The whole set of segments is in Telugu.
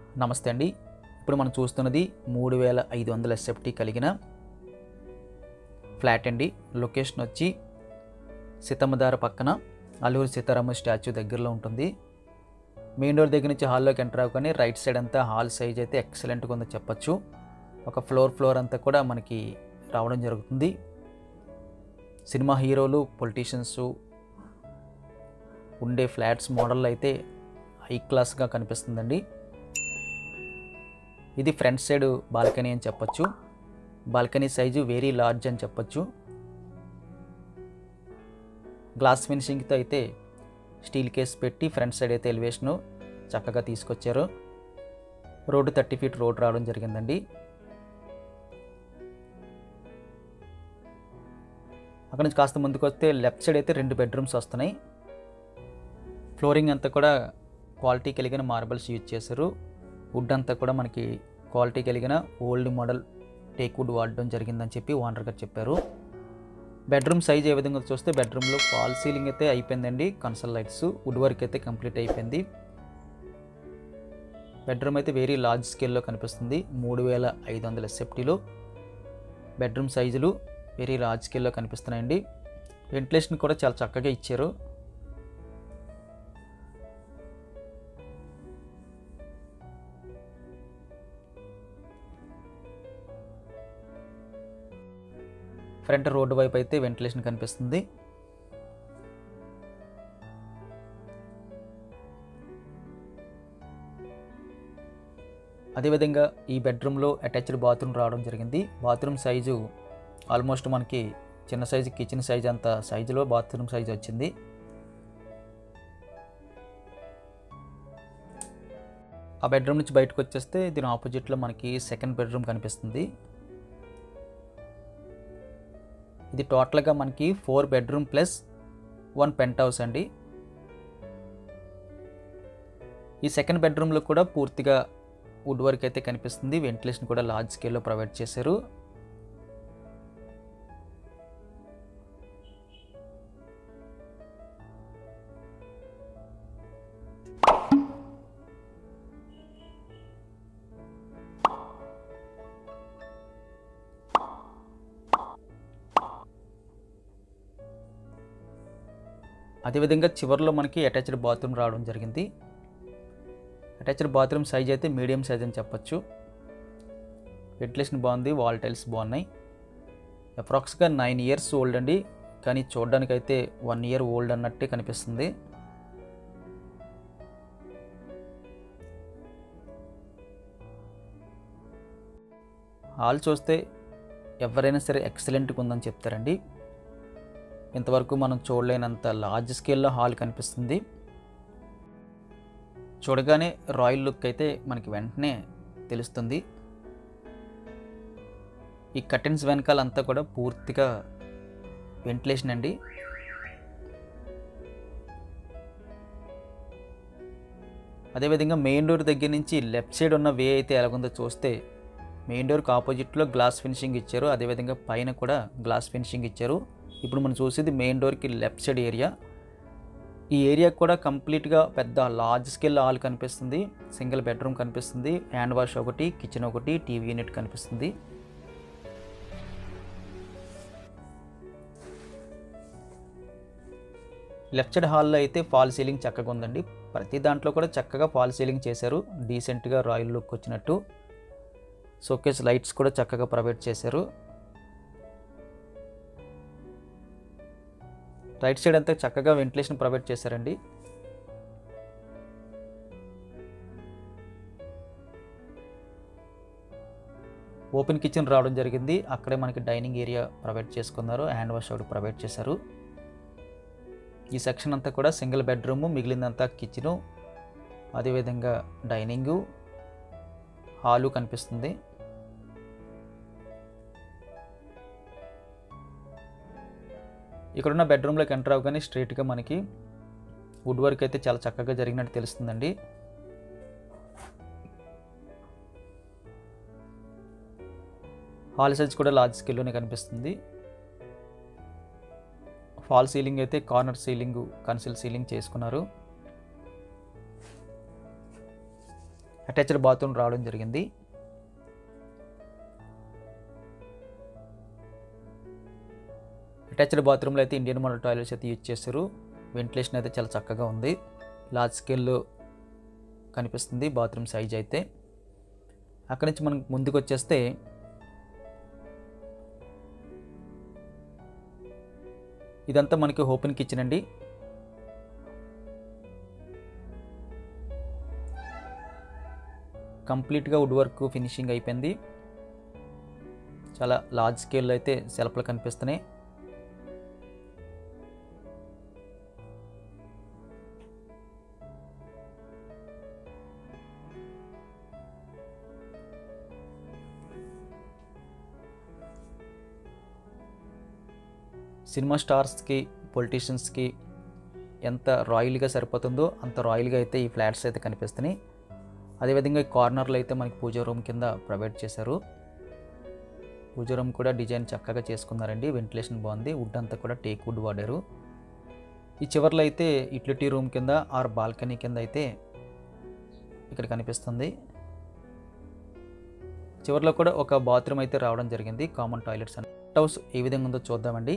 నమస్తే అండి ఇప్పుడు మనం చూస్తున్నది మూడు వేల ఐదు వందల ఎస్ఎఫ్టీ కలిగిన ఫ్లాట్ అండి లొకేషన్ వచ్చి సీతమ్మదార పక్కన అల్లూరి సీతారామ స్టాచ్యూ దగ్గరలో ఉంటుంది మెయిన్ డోర్ దగ్గర నుంచి హాల్లోకి ఎంటర్ అవ్వగానే రైట్ సైడ్ అంతా హాల్ సైజ్ అయితే ఎక్సలెంట్గా ఉందో చెప్పొచ్చు ఒక ఫ్లోర్ ఫ్లోర్ అంతా కూడా మనకి రావడం జరుగుతుంది సినిమా హీరోలు పొలిటీషియన్స్ ఉండే ఫ్లాట్స్ మోడల్ అయితే హై క్లాస్గా కనిపిస్తుందండి ఇది ఫ్రంట్ సైడ్ బాల్కనీ అని చెప్పొచ్చు బాల్కనీ సైజు వెరీ లార్జ్ అని చెప్పొచ్చు గ్లాస్ ఫినిషింగ్తో అయితే స్టీల్ కేస్ పెట్టి ఫ్రంట్ సైడ్ అయితే ఎలివేషను చక్కగా తీసుకొచ్చారు రోడ్డు థర్టీ ఫీట్ రోడ్ రావడం జరిగిందండి అక్కడ నుంచి కాస్త ముందుకు వస్తే లెఫ్ట్ సైడ్ అయితే రెండు బెడ్రూమ్స్ వస్తున్నాయి ఫ్లోరింగ్ అంతా కూడా క్వాలిటీ కలిగిన మార్బల్స్ యూజ్ చేశారు వుడ్ అంతా కూడా మనకి క్వాలిటీ కలిగిన ఓల్డ్ మోడల్ టేక్ వుడ్ వాడడం జరిగిందని చెప్పి ఓనర్ గారు చెప్పారు బెడ్రూమ్ సైజ్ ఏ విధంగా చూస్తే బెడ్రూమ్లో ఫాల్ సీలింగ్ అయితే అయిపోయిందండి కన్సల్ లైట్స్ వుడ్ వర్క్ అయితే కంప్లీట్ అయిపోయింది బెడ్రూమ్ అయితే వెరీ లార్జ్ స్కేల్లో కనిపిస్తుంది మూడు వేల ఐదు వందల ఎస్ఎఫ్టీలో బెడ్రూమ్ సైజులు వెరీ లార్జ్ స్కేల్లో కనిపిస్తున్నాయండి వెంటిలేషన్ కూడా చాలా చక్కగా ఇచ్చారు ఫ్రంట్ రోడ్డు వైపు అయితే వెంటిలేషన్ కనిపిస్తుంది అదేవిధంగా ఈ బెడ్రూమ్లో అటాచ్డ్ బాత్రూమ్ రావడం జరిగింది బాత్రూమ్ సైజు ఆల్మోస్ట్ మనకి చిన్న సైజు కిచెన్ సైజ్ అంత సైజులో బాత్రూమ్ సైజు వచ్చింది ఆ బెడ్రూమ్ నుంచి బయటకు వచ్చేస్తే దీని ఆపోజిట్లో మనకి సెకండ్ బెడ్రూమ్ కనిపిస్తుంది ఇది టోటల్గా మనకి four bedroom plus one penthouse అండి ఈ సెకండ్ బెడ్రూమ్లో కూడా పూర్తిగా వుడ్ వర్క్ అయితే కనిపిస్తుంది వెంటిలేషన్ కూడా లార్జ్ స్కేల్లో ప్రొవైడ్ చేశారు అదేవిధంగా చివరిలో మనకి అటాచ్డ్ బాత్రూమ్ రావడం జరిగింది అటాచ్డ్ బాత్రూమ్ సైజ్ అయితే మీడియం సైజ్ అని చెప్పొచ్చు వెంటిలేషన్ బాగుంది వాల్ టైల్స్ బాగున్నాయి అప్రాక్స్గా నైన్ ఇయర్స్ ఓల్డ్ అండి కానీ చూడడానికి అయితే వన్ ఇయర్ ఓల్డ్ అన్నట్టే కనిపిస్తుంది హాల్ చూస్తే ఎవరైనా సరే ఎక్సలెంట్గా ఉందని చెప్తారండి ఇంతవరకు మనం చూడలేనంత లార్జ్ స్కేల్లో హాల్ కనిపిస్తుంది చూడగానే రాయల్ లుక్ అయితే మనకి వెంటనే తెలుస్తుంది ఈ కర్టెన్స్ వెనకాలంతా కూడా పూర్తిగా వెంటిలేషన్ అండి అదేవిధంగా మెయిన్ డోర్ దగ్గర నుంచి లెఫ్ట్ సైడ్ ఉన్న వే అయితే ఎలాగుందో చూస్తే మెయిన్ డోర్కి ఆపోజిట్లో గ్లాస్ ఫినిషింగ్ ఇచ్చారు అదేవిధంగా పైన కూడా గ్లాస్ ఫినిషింగ్ ఇచ్చారు ఇప్పుడు మనం చూసేది మెయిన్ డోర్కి లెఫ్ట్ సైడ్ ఏరియా ఈ ఏరియా కూడా కంప్లీట్గా పెద్ద లార్జ్ స్కేల్ హాల్ కనిపిస్తుంది సింగిల్ బెడ్రూమ్ కనిపిస్తుంది హ్యాండ్ వాష్ ఒకటి కిచెన్ ఒకటి టీవీ యూనిట్ కనిపిస్తుంది లెఫ్ట్ సైడ్ హాల్లో అయితే ఫాల్ సీలింగ్ చక్కగా ఉందండి ప్రతి దాంట్లో కూడా చక్కగా ఫాల్ సీలింగ్ చేశారు డీసెంట్గా రాయల్ లుక్ వచ్చినట్టు షోకేస్ లైట్స్ కూడా చక్కగా ప్రొవైడ్ చేశారు రైట్ సైడ్ అంతా చక్కగా వెంటిలేషన్ ప్రొవైడ్ చేశారండి ఓపెన్ కిచెన్ రావడం జరిగింది అక్కడే మనకి డైనింగ్ ఏరియా ప్రొవైడ్ చేసుకున్నారు హ్యాండ్ వాష్ ఒకటి ప్రొవైడ్ చేశారు ఈ సెక్షన్ అంతా కూడా సింగిల్ బెడ్రూము మిగిలిందంతా కిచెను అదేవిధంగా డైనింగు హాలు కనిపిస్తుంది ఇక్కడున్న బెడ్రూమ్లోకి ఎంటర్ అవ్వగానే స్ట్రైట్గా మనకి వుడ్ వర్క్ అయితే చాలా చక్కగా జరిగినట్టు తెలుస్తుందండి హాల్ సైజ్ కూడా లార్జ్ స్కేల్లోనే కనిపిస్తుంది ఫాల్ సీలింగ్ అయితే కార్నర్ సీలింగ్ కన్సిల్ సీలింగ్ చేసుకున్నారు అటాచ్డ్ బాత్రూమ్ రావడం జరిగింది అటాచ్డ్ బాత్రూమ్లో అయితే ఇండియన్ మోడల్ టాయిలెట్స్ అయితే యూజ్ చేస్తారు వెంటిలేషన్ అయితే చాలా చక్కగా ఉంది లార్జ్ స్కేల్లో కనిపిస్తుంది బాత్రూమ్ సైజ్ అయితే అక్కడి నుంచి మనం ముందుకు వచ్చేస్తే ఇదంతా మనకి ఓపెన్ కిచెన్ అండి కంప్లీట్గా వుడ్ వర్క్ ఫినిషింగ్ అయిపోయింది చాలా లార్జ్ స్కేల్లో అయితే సెల్ఫ్లు కనిపిస్తున్నాయి సినిమా స్టార్స్కి పొలిటీషియన్స్కి ఎంత రాయల్గా సరిపోతుందో అంత రాయల్గా అయితే ఈ ఫ్లాట్స్ అయితే కనిపిస్తున్నాయి అదేవిధంగా ఈ కార్నర్లో అయితే మనకి పూజా రూమ్ కింద ప్రొవైడ్ చేశారు పూజా రూమ్ కూడా డిజైన్ చక్కగా చేసుకున్నారండి వెంటిలేషన్ బాగుంది వుడ్ అంతా కూడా టేక్ వుడ్ వాడారు ఈ చివర్లో అయితే ఇట్లిటీ రూమ్ కింద ఆర్ బాల్కనీ కింద అయితే ఇక్కడ కనిపిస్తుంది చివర్లో కూడా ఒక బాత్రూమ్ అయితే రావడం జరిగింది కామన్ టాయిలెట్స్ అని హౌస్ ఏ విధంగా ఉందో చూద్దామండి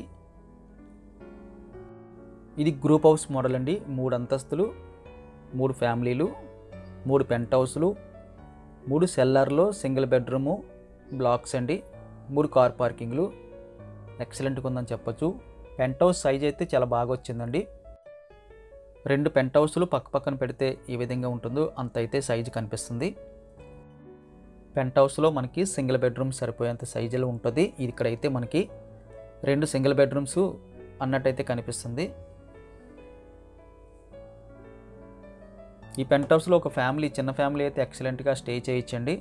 ఇది గ్రూప్ హౌస్ మోడల్ అండి మూడు అంతస్తులు మూడు ఫ్యామిలీలు మూడు పెంట్ హౌస్లు మూడు సెల్లార్లో సింగిల్ బెడ్రూము బ్లాక్స్ అండి మూడు కార్ పార్కింగ్లు ఎక్సలెంట్గా ఉందని చెప్పొచ్చు పెంట్ హౌస్ సైజ్ అయితే చాలా బాగా వచ్చిందండి రెండు పెంట్ హౌస్లు పక్క పక్కన పెడితే ఏ విధంగా ఉంటుందో అంత అయితే సైజు కనిపిస్తుంది పెంట్ హౌస్లో మనకి సింగిల్ బెడ్రూమ్ సరిపోయేంత సైజులో ఉంటుంది ఇక్కడైతే మనకి రెండు సింగిల్ బెడ్రూమ్స్ అన్నట్టయితే కనిపిస్తుంది ఈ పెంట్ హౌస్లో ఒక ఫ్యామిలీ చిన్న ఫ్యామిలీ అయితే ఎక్సలెంట్గా స్టే చేయొచ్చండి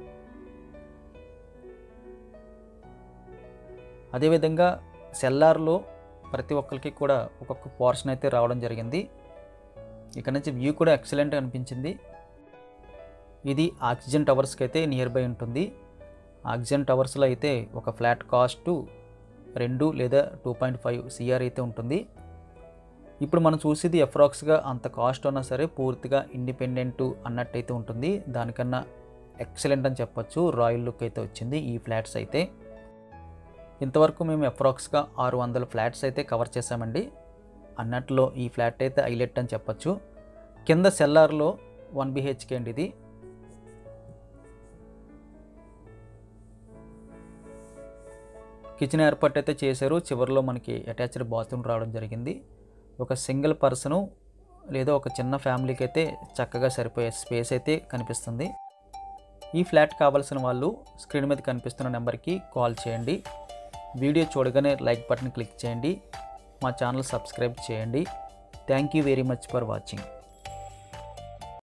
అదేవిధంగా సెల్లార్లో ప్రతి ఒక్కరికి కూడా ఒక్కొక్క పోర్షన్ అయితే రావడం జరిగింది ఇక్కడ నుంచి వ్యూ కూడా ఎక్సలెంట్ అనిపించింది ఇది ఆక్సిజన్ టవర్స్కి అయితే నియర్ బై ఉంటుంది ఆక్సిజన్ టవర్స్లో అయితే ఒక ఫ్లాట్ కాస్ట్ రెండు లేదా టూ పాయింట్ ఫైవ్ సిఆర్ అయితే ఉంటుంది ఇప్పుడు మనం చూసేది ఎఫ్రాక్స్గా అంత కాస్ట్ ఉన్నా సరే పూర్తిగా ఇండిపెండెంట్ అన్నట్టయితే ఉంటుంది దానికన్నా ఎక్సలెంట్ అని చెప్పొచ్చు రాయల్ లుక్ అయితే వచ్చింది ఈ ఫ్లాట్స్ అయితే ఇంతవరకు మేము అప్రాక్స్గా ఆరు వందల ఫ్లాట్స్ అయితే కవర్ చేసామండి అన్నట్లో ఈ ఫ్లాట్ అయితే హైలైట్ అని చెప్పొచ్చు కింద సెల్లార్లో వన్ బిహెచ్కే అండి ఇది కిచెన్ ఏర్పాటు అయితే చేశారు చివరిలో మనకి అటాచ్డ్ బాత్రూమ్ రావడం జరిగింది ఒక సింగిల్ పర్సను లేదా ఒక చిన్న ఫ్యామిలీకి అయితే చక్కగా సరిపోయే స్పేస్ అయితే కనిపిస్తుంది ఈ ఫ్లాట్ కావాల్సిన వాళ్ళు స్క్రీన్ మీద కనిపిస్తున్న నెంబర్కి కాల్ చేయండి వీడియో చూడగానే లైక్ బటన్ క్లిక్ చేయండి మా ఛానల్ సబ్స్క్రైబ్ చేయండి thank you very much for watching